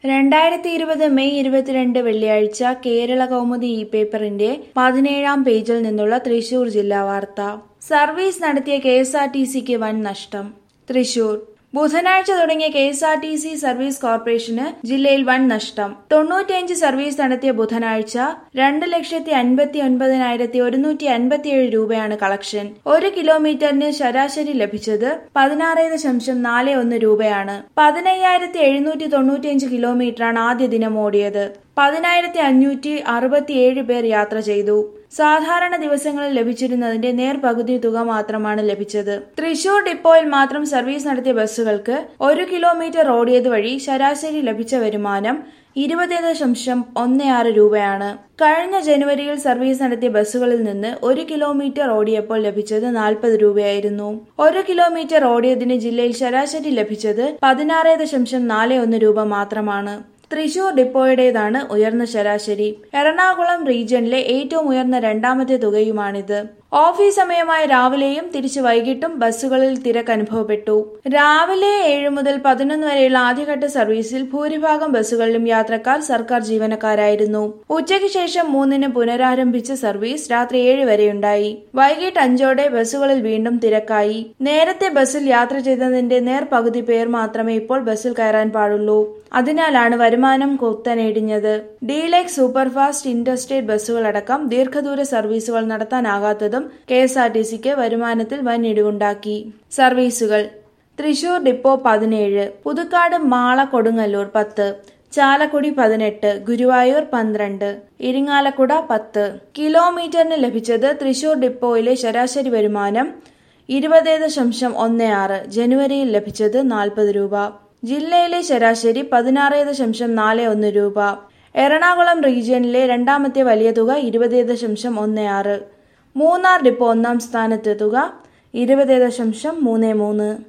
രണ്ടായിരത്തി ഇരുപത് മെയ് ഇരുപത്തിരണ്ട് വെള്ളിയാഴ്ച കേരള കൗമുദി ഇ പേപ്പറിന്റെ പതിനേഴാം പേജിൽ നിന്നുള്ള തൃശൂർ ജില്ലാ വാർത്ത സർവീസ് നടത്തിയ കെ എസ് ആർ ടി സിക്ക് വൻ നഷ്ടം തൃശൂർ ബുധനാഴ്ച തുടങ്ങിയ K S R T C service കോർപ്പറേഷന് ജില്ലയിൽ വൻ നഷ്ടം തൊണ്ണൂറ്റിയഞ്ച് സർവീസ് നടത്തിയ ബുധനാഴ്ച രണ്ട് ലക്ഷത്തി അൻപത്തി ഒൻപതിനായിരത്തി ഒരുന്നൂറ്റി അൻപത്തിയേഴ് രൂപയാണ് കളക്ഷൻ ഒരു കിലോമീറ്ററിന് ശരാശരി ലഭിച്ചത് പതിനാറ് ദശാംശം നാല് ഒന്ന് രൂപയാണ് പതിനയ്യായിരത്തി എഴുന്നൂറ്റി തൊണ്ണൂറ്റിയഞ്ച് കിലോമീറ്ററാണ് ആദ്യ ദിനം ഓടിയത് പതിനായിരത്തി അഞ്ഞൂറ്റി അറുപത്തിയേഴ് പേർ യാത്ര ചെയ്തു സാധാരണ ദിവസങ്ങളിൽ ലഭിച്ചിരുന്നതിന്റെ നേർപകുതി തുക മാത്രമാണ് ലഭിച്ചത് തൃശൂർ ഡിപ്പോയിൽ മാത്രം സർവീസ് നടത്തിയ ബസ്സുകൾക്ക് ഒരു കിലോമീറ്റർ ഓടിയത് വഴി ശരാശരി ലഭിച്ച വരുമാനം ഇരുപത് ദശാംശം ഒന്ന് ആറ് രൂപയാണ് കഴിഞ്ഞ ജനുവരിയിൽ സർവീസ് നടത്തിയ ബസ്സുകളിൽ നിന്ന് ഒരു കിലോമീറ്റർ ഓടിയപ്പോൾ ലഭിച്ചത് നാൽപ്പത് രൂപയായിരുന്നു ഒരു കിലോമീറ്റർ ഓടിയതിന് ജില്ലയിൽ ശരാശരി ലഭിച്ചത് പതിനാറ് ദശാംശം നാല് ഒന്ന് രൂപ മാത്രമാണ് തൃശൂർ ഡിപ്പോയുടേതാണ് ഉയർന്ന ശരാശരി എറണാകുളം റീജിയനിലെ ഏറ്റവും ഉയർന്ന രണ്ടാമത്തെ തുകയുമാണിത് ഓഫീസ് സമയമായ രാവിലെയും തിരിച്ച് വൈകിട്ടും ബസ്സുകളിൽ തിരക്ക് അനുഭവപ്പെട്ടു രാവിലെ ഏഴ് മുതൽ പതിനൊന്ന് വരെയുള്ള ആദ്യഘട്ട സർവീസിൽ ഭൂരിഭാഗം ബസ്സുകളിലും യാത്രക്കാർ സർക്കാർ ജീവനക്കാരായിരുന്നു ഉച്ചയ്ക്ക് ശേഷം മൂന്നിന് പുനരാരംഭിച്ച സർവീസ് രാത്രി ഏഴ് വരെയുണ്ടായി വൈകിട്ട് അഞ്ചോടെ ബസ്സുകളിൽ വീണ്ടും തിരക്കായി നേരത്തെ ബസ്സിൽ യാത്ര ചെയ്തതിന്റെ നേർപകുതി പേർ മാത്രമേ ഇപ്പോൾ ബസ്സിൽ കയറാൻ പാടുള്ളൂ അതിനാലാണ് വരുമാനം കുത്തനെടിഞ്ഞത് ഡീലക്സ് സൂപ്പർഫാസ്റ്റ് ഇന്റർസ്റ്റേറ്റ് ബസ്സുകളടക്കം ദീർഘദൂര സർവീസുകൾ നടത്താനാകാത്തതും കെ എസ് ആർ ടി സിക്ക് വരുമാനത്തിൽ വൻ ഇടിവുണ്ടാക്കി സർവീസുകൾ തൃശൂർ ഡിപ്പോ പതിനേഴ് പുതുക്കാട് മാള കൊടുങ്ങല്ലൂർ പത്ത് ചാലക്കുടി പതിനെട്ട് ഗുരുവായൂർ പന്ത്രണ്ട് ഇരിങ്ങാലക്കുട പത്ത് കിലോമീറ്ററിന് ലഭിച്ചത് തൃശൂർ ഡിപ്പോയിലെ ശരാശരി വരുമാനം ഇരുപത് ദശാംശം ഒന്ന് ആറ് ജനുവരിയിൽ ലഭിച്ചത് നാൽപ്പത് രൂപ ജില്ലയിലെ ശരാശരി പതിനാറ് ദശാംശം നാല് ഒന്ന് രൂപ എറണാകുളം റീജിയനിലെ രണ്ടാമത്തെ വലിയ തുക ഇരുപത് ദശാംശം ഒന്ന് ആറ് മൂന്നാർ ഡിപ്പോ ഒന്നാം സ്ഥാനത്തെ തുക ഇരുപത് ദശാംശം മൂന്ന് മൂന്ന്